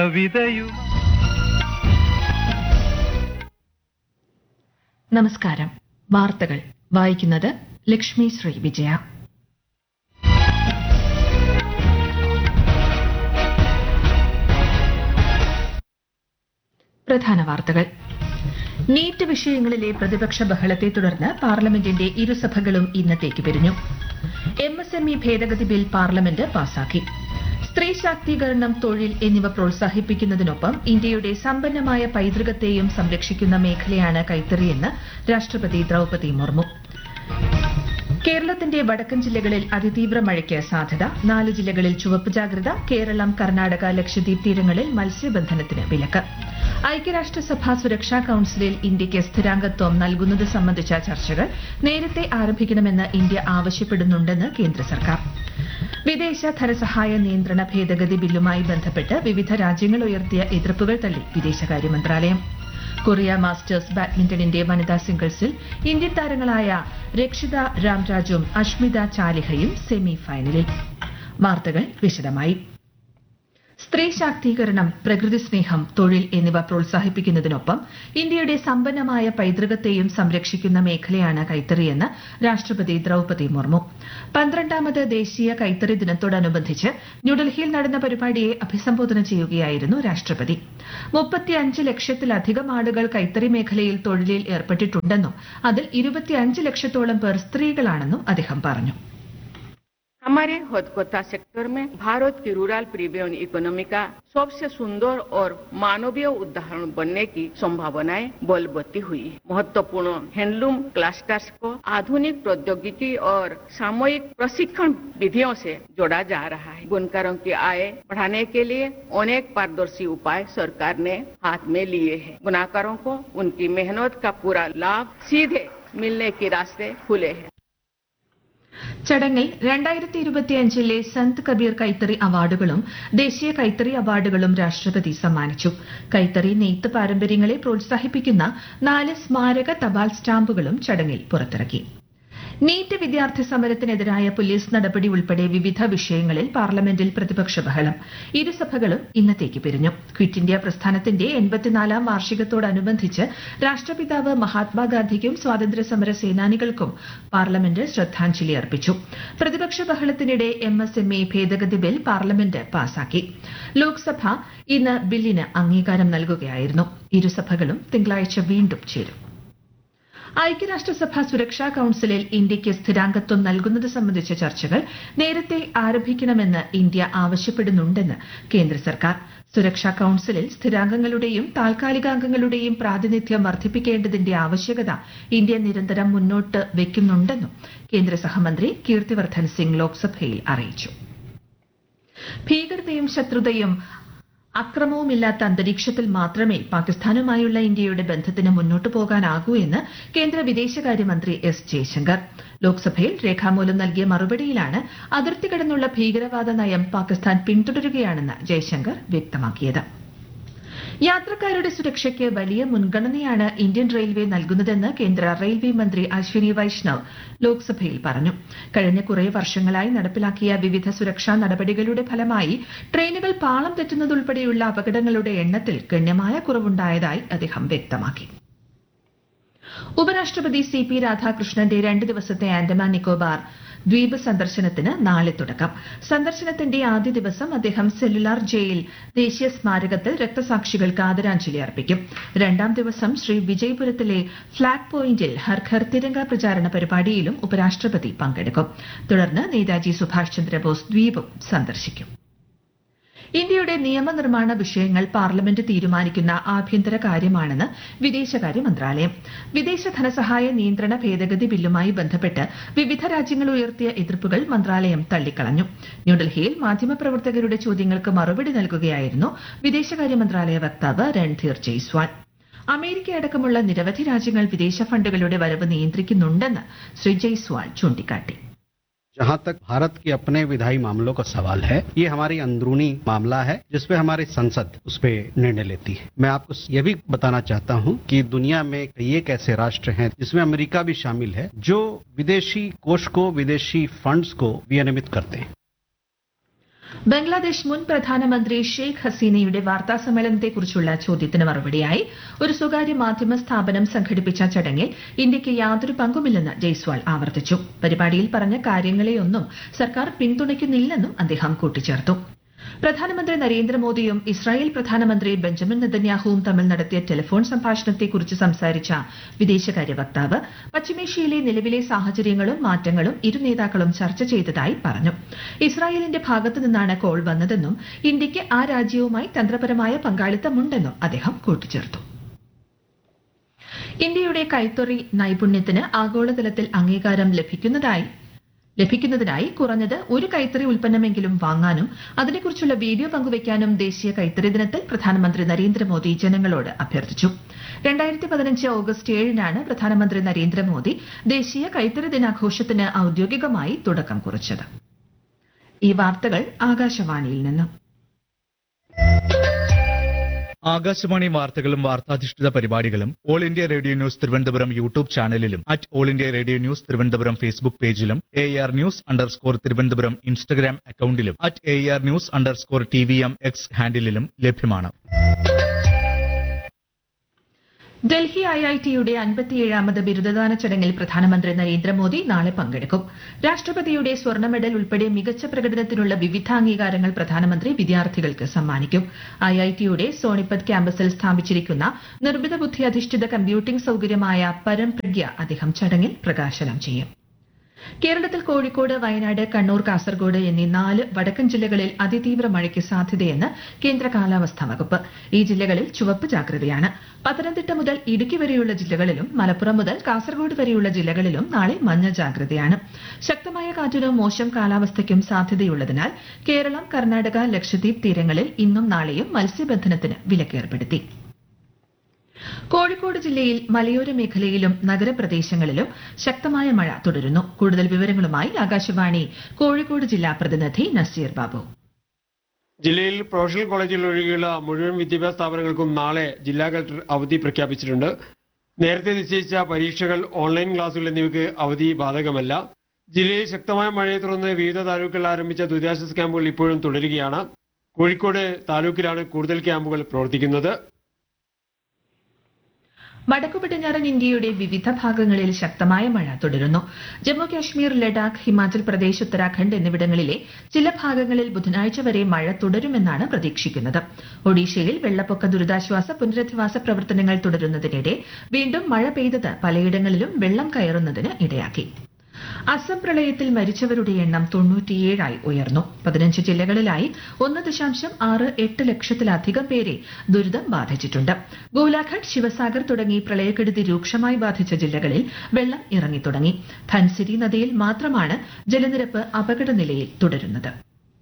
കവിതയും നമസ്കാരം വാർത്തകൾ വായിക്കുന്നത് ലക്ഷ്മി ശ്രീ വിജയ പ്രധാന വാർത്തകൾ നീറ്റ് വിഷയങ്ങളിലെ പ്രതിപക്ഷ ബഹളത്തെ തുടർന്ന് പാർലമെന്റിന്റെ ഇരുസഭകളും ഇന്നത്തേക്ക് പിരിഞ്ഞു എം എസ് എം ഇ ഭേദഗതി ബിൽ പാർലമെന്റ് പാസാക്കി സ്ത്രീ ശാക്തീകരണം തൊഴിൽ എന്നിവ പ്രോത്സാഹിപ്പിക്കുന്നതിനൊപ്പം ഇന്ത്യയുടെ സമ്പന്നമായ പൈതൃകത്തെയും സംരക്ഷിക്കുന്ന മേഖലയാണ് കൈത്തറിയെന്ന് രാഷ്ട്രപതി ദ്രൌപതി മുർമു കേരളത്തിന്റെ വടക്കൻ ജില്ലകളിൽ അതിതീവ്ര മഴയ്ക്ക് സാധ്യത നാല് ജില്ലകളിൽ ചുവപ്പ് ജാഗ്രത കേരളം കർണാടക ലക്ഷദ്വീപ് തീരങ്ങളിൽ മത്സ്യബന്ധനത്തിന് വിലക്ക് ഐക്യരാഷ്ട്രസഭ സുരക്ഷാ കൌൺസിലിൽ ഇന്ത്യയ്ക്ക് സ്ഥിരാംഗത്വം നൽകുന്നത് സംബന്ധിച്ച ചർച്ചകൾ നേരത്തെ ആരംഭിക്കണമെന്ന് ഇന്ത്യ ആവശ്യപ്പെടുന്നുണ്ടെന്ന് കേന്ദ്ര സർക്കാർ വിദേശ ധനസഹായ നിയന്ത്രണ ഭേദഗതി ബില്ലുമായി ബന്ധപ്പെട്ട് വിവിധ രാജ്യങ്ങൾ ഉയർത്തിയ എതിർപ്പുകൾ തള്ളി വിദേശകാര്യ മന്ത്രാലയം കൊറിയ മാസ്റ്റേഴ്സ് ബാഡ്മിന്റണിന്റെ വനിതാ സിംഗിൾസിൽ ഇന്ത്യൻ താരങ്ങളായ രക്ഷിത രാംരാജും അഷ്മിത ചാലിഹയും സെമി ഫൈനലിൽ വാർത്തകൾ വിശദമായി സ്ത്രീ ശാക്തീകരണം പ്രകൃതി സ്നേഹം തൊഴിൽ എന്നിവ പ്രോത്സാഹിപ്പിക്കുന്നതിനൊപ്പം ഇന്ത്യയുടെ സമ്പന്നമായ പൈതൃകത്തെയും സംരക്ഷിക്കുന്ന മേഖലയാണ് കൈത്തറിയെന്ന് രാഷ്ട്രപതി ദ്രൌപതി മുർമു പന്ത്രണ്ടാമത് ദേശീയ കൈത്തറി ദിനത്തോടനുബന്ധിച്ച് ന്യൂഡൽഹിയിൽ നടന്ന പരിപാടിയെ അഭിസംബോധന ചെയ്യുകയായിരുന്നു രാഷ്ട്രപതി മുപ്പത്തിയഞ്ച് ലക്ഷത്തിലധികം ആളുകൾ കൈത്തറി മേഖലയിൽ തൊഴിലിൽ ഏർപ്പെട്ടിട്ടുണ്ടെന്നും അതിൽ ഇരുപത്തിയഞ്ച് ലക്ഷത്തോളം പേർ സ്ത്രീകളാണെന്നും അദ്ദേഹം പറഞ്ഞു हमारे हथकथा सेक्टर में भारत की रूरल प्रीवियन इकोनॉमी का सबसे सुंदर और मानवीय उदाहरण बनने की संभावनाएं बलवती हुई है महत्वपूर्ण हैंडलूम क्लस्टर्स को आधुनिक प्रौद्योगिकी और सामूहिक प्रशिक्षण विधियों से जोड़ा जा रहा है बुनकरों की आय बढ़ाने के लिए अनेक पारदर्शी उपाय सरकार ने हाथ में लिए हैं बुनाकरों को उनकी मेहनत का पूरा लाभ सीधे मिलने के रास्ते खुले हैं ചടങ്ങിൽ രണ്ടായിരത്തി ഇരുപത്തിയഞ്ചിലെ സന്ത് കബീർ കൈത്തറി അവാർഡുകളും ദേശീയ കൈത്തറി അവാർഡുകളും രാഷ്ട്രപതി സമ്മാനിച്ചു കൈത്തറി നെയ്ത്ത് പാരമ്പര്യങ്ങളെ പ്രോത്സാഹിപ്പിക്കുന്ന നാല് സ്മാരക തപാൽ സ്റ്റാമ്പുകളും ചടങ്ങിൽ പുറത്തിറക്കി നീറ്റ് വിദ്യാർത്ഥി സമരത്തിനെതിരായ പോലീസ് നടപടി ഉൾപ്പെടെ വിവിധ വിഷയങ്ങളിൽ പാർലമെന്റിൽ പ്രതിപക്ഷ ബഹളം ഇരുസഭകളും ഇന്നത്തേക്ക് പിരിഞ്ഞു ക്വിറ്റ് ഇന്ത്യ പ്രസ്ഥാനത്തിന്റെ എൺപത്തിനാലാം വാർഷികത്തോടനുബന്ധിച്ച് രാഷ്ട്രപിതാവ് മഹാത്മാഗാന്ധിക്കും സ്വാതന്ത്ര്യസമര സേനാനികൾക്കും പാർലമെന്റ് ശ്രദ്ധാഞ്ജലി അർപ്പിച്ചു പ്രതിപക്ഷ ബഹളത്തിനിടെ എം എസ് എം എ ഭേദഗതി ബിൽ പാർലമെന്റ് പാസാക്കി ലോക്സഭ ഇന്ന് ബില്ലിന് അംഗീകാരം നൽകുകയായിരുന്നു ഇരുസഭകളും തിങ്കളാഴ്ച വീണ്ടും ചേരും ഐക്യരാഷ്ട്രസഭ സുരക്ഷാ കൌൺസിലിൽ ഇന്ത്യയ്ക്ക് സ്ഥിരാംഗത്വം നൽകുന്നത് സംബന്ധിച്ച ചർച്ചകൾ നേരത്തെ ആരംഭിക്കണമെന്ന് ഇന്ത്യ ആവശ്യപ്പെടുന്നുണ്ടെന്ന് കേന്ദ്ര സർക്കാർ സുരക്ഷാ കൌൺസിലിൽ സ്ഥിരാംഗങ്ങളുടെയും താൽക്കാലികാംഗങ്ങളുടെയും പ്രാതിനിധ്യം വർദ്ധിപ്പിക്കേണ്ടതിന്റെ ആവശ്യകത ഇന്ത്യ നിരന്തരം മുന്നോട്ട് വയ്ക്കുന്നുണ്ടെന്നും കേന്ദ്ര സഹമന്ത്രി കീർത്തിവർദ്ധൻ സിംഗ് ലോക്സഭയിൽ അറിയിച്ചു ഭീകരതയും ശത്രുതയും അക്രമവുമില്ലാത്ത അന്തരീക്ഷത്തിൽ മാത്രമേ പാകിസ്ഥാനുമായുള്ള ഇന്ത്യയുടെ ബന്ധത്തിന് മുന്നോട്ടു പോകാനാകൂ എന്ന് കേന്ദ്ര വിദേശകാര്യമന്ത്രി എസ് ജയശങ്കർ ലോക്സഭയിൽ രേഖാമൂലം നൽകിയ മറുപടിയിലാണ് അതിർത്തി കടന്നുള്ള ഭീകരവാദ നയം പാകിസ്ഥാൻ പിന്തുടരുകയാണെന്ന് ജയശങ്കർ വ്യക്തമാക്കിയത് യാത്രക്കാരുടെ സുരക്ഷയ്ക്ക് വലിയ മുൻഗണനയാണ് ഇന്ത്യൻ റെയിൽവേ നൽകുന്നതെന്ന് കേന്ദ്ര റെയിൽവേ മന്ത്രി അശ്വിനി വൈഷ്ണവ് ലോക്സഭയിൽ പറഞ്ഞു കഴിഞ്ഞ കുറേ വർഷങ്ങളായി നടപ്പിലാക്കിയ വിവിധ സുരക്ഷാ നടപടികളുടെ ഫലമായി ട്രെയിനുകൾ പാളം തെറ്റുന്നതുൾപ്പെടെയുള്ള അപകടങ്ങളുടെ എണ്ണത്തിൽ ഗണ്യമായ കുറവുണ്ടായതായി അദ്ദേഹം വ്യക്തമാക്കി ഉപരാഷ്ട്രപതി സി പി രാധാകൃഷ്ണന്റെ രണ്ട് ദിവസത്തെ ആൻഡമാൻ നിക്കോബാർ ദ്വീപ് സന്ദർശനത്തിന് നാളെ തുടക്കം സന്ദർശനത്തിന്റെ ആദ്യ ദിവസം അദ്ദേഹം സെല്ലുലാർ ജയിൽ ദ്വീപ് സ്മാരകത്തിൽ രക്തസാക്ഷികൾക്ക് ആദരാഞ്ജലി അർപ്പിക്കും രണ്ടാം ദിവസം ശ്രീ വിജയപുരത്തിലെ ഫ്ളാഗ് പോയിന്റിൽ ഹർ ഘർ തിരങ്ക പ്രചാരണ പരിപാടിയിലും ഉപരാഷ്ട്രപതി പങ്കെടുക്കും തുടർന്ന് നേതാജി സുഭാഷ് ചന്ദ്രബോസ് ദ്വീപും സന്ദർശിക്കും ഇന്ത്യയുടെ നിയമനിർമ്മാണ വിഷയങ്ങൾ പാർലമെന്റ് തീരുമാനിക്കുന്ന ആഭ്യന്തര കാര്യമാണെന്ന് വിദേശകാര്യ മന്ത്രാലയം വിദേശ ധനസഹായ നിയന്ത്രണ ഭേദഗതി ബില്ലുമായി ബന്ധപ്പെട്ട് വിവിധ രാജ്യങ്ങൾ ഉയർത്തിയ എതിർപ്പുകൾ മന്ത്രാലയം തള്ളിക്കളഞ്ഞു ന്യൂഡൽഹിയിൽ മാധ്യമപ്രവർത്തകരുടെ ചോദ്യങ്ങൾക്ക് മറുപടി നൽകുകയായിരുന്നു വിദേശകാര്യ മന്ത്രാലയ വക്താവ് രൺധീർ ജയ്സ്വാൾ അമേരിക്ക അടക്കമുള്ള നിരവധി രാജ്യങ്ങൾ വിദേശ ഫണ്ടുകളുടെ വരവ് നിയന്ത്രിക്കുന്നുണ്ടെന്ന് ശ്രീ ജയ്സ്വാൾ ചൂണ്ടിക്കാട്ടി जहां तक भारत के अपने विधायी मामलों का सवाल है ये हमारी अंदरूनी मामला है जिसपे हमारी संसद उस पे निर्णय लेती है मैं आपको ये भी बताना चाहता हूं कि दुनिया में कई एक ऐसे राष्ट्र हैं जिसमें अमेरिका भी शामिल है जो विदेशी कोष को विदेशी फंड्स को विनियमित करते हैं ബംഗ്ലാദേശ് മുൻ പ്രധാനമന്ത്രി ഷെയ്ഖ് ഹസീനയുടെ വാർത്താ സമ്മേളനത്തെക്കുറിച്ചുള്ള ചോദ്യത്തിന് മറുപടിയായി ഒരു സ്വകാര്യ മാധ്യമ സ്ഥാപനം സംഘടിപ്പിച്ച ചടങ്ങിൽ ഇന്ത്യയ്ക്ക് യാതൊരു പങ്കുമില്ലെന്ന് ജയ്സ്വാൾ ആവർത്തിച്ചു പരിപാടിയിൽ പറഞ്ഞ കാര്യങ്ങളെയൊന്നും സർക്കാർ പിന്തുണയ്ക്കുന്നില്ലെന്നും അദ്ദേഹം കൂട്ടിച്ചേർത്തു പ്രധാനമന്ത്രി നരേന്ദ്രമോദിയും ഇസ്രായേൽ പ്രധാനമന്ത്രി ബെഞ്ചമിൻ നെതന്യാഹുവും തമ്മിൽ നടത്തിയ ടെലിഫോൺ സംഭാഷണത്തെക്കുറിച്ച് സംസാരിച്ച വിദേശകാര്യ വക്താവ് പശ്ചിമേഷ്യയിലെ നിലവിലെ സാഹചര്യങ്ങളും മാറ്റങ്ങളും ഇരു നേതാക്കളും ചർച്ച ചെയ്തതായി പറഞ്ഞു ഇസ്രായേലിന്റെ ഭാഗത്തു നിന്നാണ് കോൾ വന്നതെന്നും ഇന്ത്യയ്ക്ക് ആ രാജ്യവുമായി തന്ത്രപരമായ പങ്കാളിത്തമുണ്ടെന്നും അദ്ദേഹം കൂട്ടിച്ചേർത്തു ഇന്ത്യയുടെ കൈത്തൊറി നൈപുണ്യത്തിന് ആഗോളതലത്തിൽ അംഗീകാരം ലഭിക്കുന്നതായി ലഭിക്കുന്നതിനായി കുറഞ്ഞത് ഒരു കൈത്തറി ഉൽപ്പന്നമെങ്കിലും വാങ്ങാനും അതിനെക്കുറിച്ചുള്ള വീഡിയോ പങ്കുവയ്ക്കാനും ദേശീയ കൈത്തറി ദിനത്തിൽ പ്രധാനമന്ത്രി നരേന്ദ്രമോദി ജനങ്ങളോട് അഭ്യർത്ഥിച്ചു രണ്ടായിരത്തി പതിനഞ്ച് ഓഗസ്റ്റ് ഏഴിനാണ് പ്രധാനമന്ത്രി നരേന്ദ്രമോദി ദേശീയ കൈത്തറി ദിനാഘോഷത്തിന് ഔദ്യോഗികമായി തുടക്കം കുറിച്ചത് ഈ വാർത്തകൾ ആകാശവാണിയിൽ നിന്നും ആകാശവാണി വാർത്തകളും വാർത്താധിഷ്ഠിത പരിപാടികളും all India radio news Thiruvananthapuram YouTube ചാനലിലും at all India radio news Thiruvananthapuram Facebook പേജിലും A R news underscore Thiruvananthapuram Instagram അക്കൌണ്ടിലും at A R news underscore T V M X ഹാൻഡിലും ലഭ്യമാണ് ഡൽഹി ഐ ഐ ടിയുടെ അൻപത്തിയേഴാമത് ബിരുദദാന ചടങ്ങിൽ പ്രധാനമന്ത്രി നരേന്ദ്രമോദി നാളെ പങ്കെടുക്കും രാഷ്ട്രപതിയുടെ സ്വർണ്ണ മെഡൽ ഉൾപ്പെടെ മികച്ച പ്രകടനത്തിനുള്ള വിവിധ അംഗീകാരങ്ങൾ പ്രധാനമന്ത്രി വിദ്യാർത്ഥികൾക്ക് സമ്മാനിക്കും ഐ ഐ ടിയുടെ സോണിപത് ക്യാമ്പസിൽ സ്ഥാപിച്ചിരിക്കുന്ന നിർമ്മിത ബുദ്ധി അധിഷ്ഠിത കമ്പ്യൂട്ടിംഗ് സൌകര്യമായ പരംപ്രജ്ഞ അദ്ദേഹം ചടങ്ങിൽ പ്രകാശനം ചെയ്യും കേരളത്തിൽ കോഴിക്കോട് വയനാട് കണ്ണൂർ കാസർഗോഡ് എന്നീ നാല് വടക്കൻ ജില്ലകളിൽ അതിതീവ്ര മഴയ്ക്ക് സാധ്യതയെന്ന് കേന്ദ്ര കാലാവസ്ഥാ വകുപ്പ് ഈ ജില്ലകളിൽ ചുവപ്പ് ജാഗ്രതയാണ് പത്തനംതിട്ട മുതൽ ഇടുക്കി വരെയുള്ള ജില്ലകളിലും മലപ്പുറം മുതൽ കാസർഗോഡ് വരെയുള്ള ജില്ലകളിലും നാളെ മഞ്ഞ ജാഗ്രതയാണ് ശക്തമായ കാറ്റിനും മോശം കാലാവസ്ഥയ്ക്കും സാധ്യതയുള്ളതിനാൽ കേരളം കർണാടക ലക്ഷദ്വീപ് തീരങ്ങളിൽ ഇന്നും നാളെയും മത്സ്യബന്ധനത്തിന് വിലക്കേർപ്പെടുത്തി കോഴിക്കോട് ജില്ലയിൽ മലയോര മേഖലയിലും നഗരപ്രദേശങ്ങളിലും ശക്തമായ മഴ തുടരുന്നു കൂടുതൽ വിവരങ്ങളുമായി ആകാശവാണി കോഴിക്കോട് ജില്ലാ പ്രതിനിധി നസീർ ബാബു ജില്ലയിൽ പ്രൊഫഷണൽ കോളേജുകൾ ഒഴികെയുള്ള മുഴുവൻ വിദ്യാഭ്യാസ സ്ഥാപനങ്ങൾക്കും നാളെ ജില്ലാ കളക്ടർ അവധി പ്രഖ്യാപിച്ചിട്ടുണ്ട് നേരത്തെ നിശ്ചയിച്ച പരീക്ഷകൾ ഓൺലൈൻ ക്ലാസുകൾ എന്നിവയ്ക്ക് അവധി ബാധകമല്ല ജില്ലയിൽ ശക്തമായ മഴയെ തുടർന്ന് വിവിധ താലൂക്കുകളിൽ ആരംഭിച്ച ദുരിതാശ്വാസ ക്യാമ്പുകൾ ഇപ്പോഴും തുടരുകയാണ് കോഴിക്കോട് താലൂക്കിലാണ് കൂടുതൽ ക്യാമ്പുകൾ പ്രവർത്തിക്കുന്നത് വടക്കു പടിഞ്ഞാറൻ ഇന്ത്യയുടെ വിവിധ ഭാഗങ്ങളിൽ ശക്തമായ മഴ തുടരുന്നു ജമ്മു കാശ്മീർ ലഡാക്ക് ഹിമാചൽ പ്രദേശ് ഉത്തരാഖണ്ഡ് എന്നിവിടങ്ങളിലെ ചില ഭാഗങ്ങളിൽ ബുധനാഴ്ച വരെ മഴ തുടരുമെന്നാണ് പ്രതീക്ഷിക്കുന്നത് ഒഡീഷയിൽ വെള്ളപ്പൊക്ക ദുരിതാശ്വാസ പുനരധിവാസ പ്രവർത്തനങ്ങൾ തുടരുന്നതിനിടെ വീണ്ടും മഴ പെയ്തത് പലയിടങ്ങളിലും വെള്ളം കയറുന്നതിന് ഇടയാക്കി അസം പ്രളയത്തിൽ മരിച്ചവരുടെ എണ്ണം തൊണ്ണൂറ്റിയേഴായി ഉയർന്നു പതിനഞ്ച് ജില്ലകളിലായി ഒന്ന് ദശാംശം ആറ് എട്ട് ലക്ഷത്തിലധികം പേരെ ദുരിതം ബാധിച്ചിട്ടുണ്ട് ഗോലാഘട്ട് ശിവസാഗർ തുടങ്ങി പ്രളയക്കെടുതി രൂക്ഷമായി ബാധിച്ച ജില്ലകളിൽ വെള്ളം ഇറങ്ങിത്തുടങ്ങി ധൻസിരി നദിയിൽ മാത്രമാണ് ജലനിരപ്പ് അപകടനിലയിൽ തുടരുന്നത്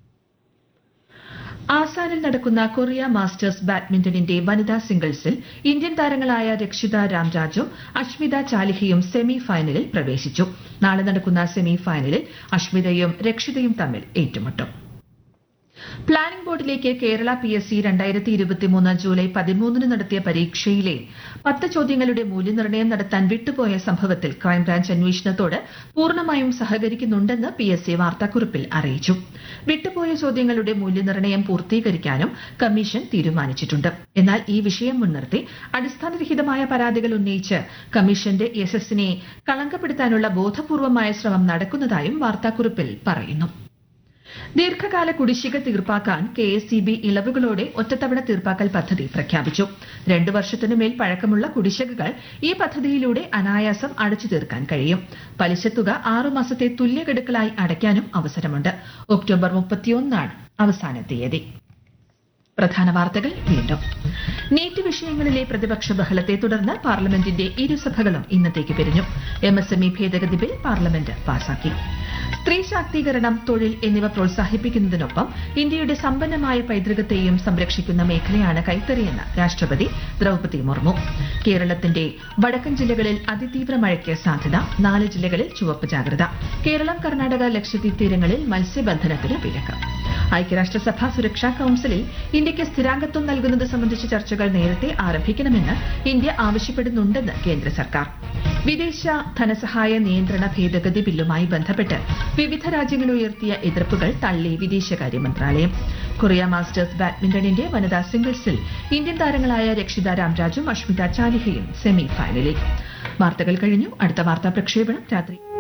ആസാനിൽ നടക്കുന്ന കൊറിയ മാസ്റ്റേഴ്സ് ബാഡ്മിന്റണിന്റെ വനിതാ സിംഗിൾസിൽ ഇന്ത്യൻ താരങ്ങളായ രക്ഷിത രാംരാജും അഷ്മിത ചാലിഹയും സെമി ഫൈനലിൽ പ്രവേശിച്ചു നാളെ നടക്കുന്ന സെമി ഫൈനലിൽ അഷ്മിതയും രക്ഷിതയും തമ്മിൽ ഏറ്റുമുട്ടും പ്ലാനിംഗ് ബോർഡിലേക്ക് കേരള പി എസ് സി രണ്ടായിരത്തി ഇരുപത്തിമൂന്ന് ജൂലൈ പതിമൂന്നിന് നടത്തിയ പരീക്ഷയിലെ പത്ത് ചോദ്യങ്ങളുടെ മൂല്യനിർണ്ണയം നടത്താൻ വിട്ടുപോയ സംഭവത്തിൽ ക്രൈംബ്രാഞ്ച് അന്വേഷണത്തോട് പൂർണ്ണമായും സഹകരിക്കുന്നുണ്ടെന്ന് പി എസ് സി വാർത്താക്കുറിപ്പിൽ അറിയിച്ചു വിട്ടുപോയ ചോദ്യങ്ങളുടെ മൂല്യനിർണ്ണയം പൂർത്തീകരിക്കാനും കമ്മീഷൻ തീരുമാനിച്ചിട്ടുണ്ട് എന്നാൽ ഈ വിഷയം മുൻനിർത്തി അടിസ്ഥാനരഹിതമായ പരാതികൾ ഉന്നയിച്ച് കമ്മീഷന്റെ യശസ്സിനെ കളങ്കപ്പെടുത്താനുള്ള ബോധപൂർവമായ ശ്രമം നടക്കുന്നതായും വാർത്താക്കുറിപ്പിൽ പറയുന്നു ദീർഘകാല കുടിശ്ശിക തീർപ്പാക്കാൻ കെ എസ് ഇ ബി ഇളവുകളോടെ ഒറ്റത്തവണ തീർപ്പാക്കൽ പദ്ധതി പ്രഖ്യാപിച്ചു രണ്ടു വർഷത്തിനുമേൽ പഴക്കമുള്ള കുടിശ്ശികകൾ ഈ പദ്ധതിയിലൂടെ അനായാസം അടച്ചു തീർക്കാൻ കഴിയും പലിശത്തുക ആറുമാസത്തെ തുല്യഗഡുക്കളായി അടയ്ക്കാനും അവസരമുണ്ട് ഒക്ടോബർ മുപ്പത്തിയൊന്നാണ് അവസാന തീയതി പ്രധാന വാർത്തകൾ വീണ്ടും നീറ്റ് വിഷയങ്ങളിലെ പ്രതിപക്ഷ ബഹളത്തെ തുടർന്ന് പാർലമെന്റിന്റെ ഇരുസഭകളും ഇന്നത്തേക്ക് പിരിഞ്ഞു എം എസ് എം ഇ ഭേദഗതി ബിൽ പാർലമെന്റ് പാസാക്കി സ്ത്രീ ശാക്തീകരണം തൊഴിൽ എന്നിവ പ്രോത്സാഹിപ്പിക്കുന്നതിനൊപ്പം ഇന്ത്യയുടെ സമ്പന്നമായ പൈതൃകത്തെയും സംരക്ഷിക്കുന്ന മേഖലയാണ് കൈത്തറിയെന്ന് രാഷ്ട്രപതി ദ്രൌപതി മുർമു കേരളത്തിന്റെ വടക്കൻ ജില്ലകളിൽ അതിതീവ്ര മഴയ്ക്ക് സാധ്യത നാല് ജില്ലകളിൽ ചുവപ്പ് ജാഗ്രത കേരളം കർണാടക ലക്ഷദ്വീപ് തീരങ്ങളിൽ മത്സ്യബന്ധനത്തിന് വിലക്ക് ഐക്യരാഷ്ട്രസഭ സുരക്ഷാ കൌൺസിലിൽ ഇന്ത്യയ്ക്ക് സ്ഥിരാംഗത്വം നൽകുന്നത് സംബന്ധിച്ച ചർച്ചകൾ നേരത്തെ ആരംഭിക്കണമെന്ന് ഇന്ത്യ ആവശ്യപ്പെടുന്നുണ്ടെന്ന് കേന്ദ്ര സർക്കാർ വിദേശ ധനസഹായ നിയന്ത്രണ ഭേദഗതി ബില്ലുമായി ബന്ധപ്പെട്ട് വിവിധ രാജ്യങ്ങൾ ഉയർത്തിയ എതിർപ്പുകൾ തള്ളി വിദേശകാര്യ മന്ത്രാലയം കൊറിയ മാസ്റ്റേഴ്സ് ബാഡ്മിന്റണിന്റെ വനിതാ സിംഗിൾസിൽ ഇന്ത്യൻ താരങ്ങളായ രക്ഷിത രാംരാജും അഷ്മിത ചാലിഹയും സെമി ഫൈനലിൽ വാർത്തകൾ കഴിഞ്ഞു അടുത്ത വാർത്താ പ്രക്ഷേപണം രാത്രി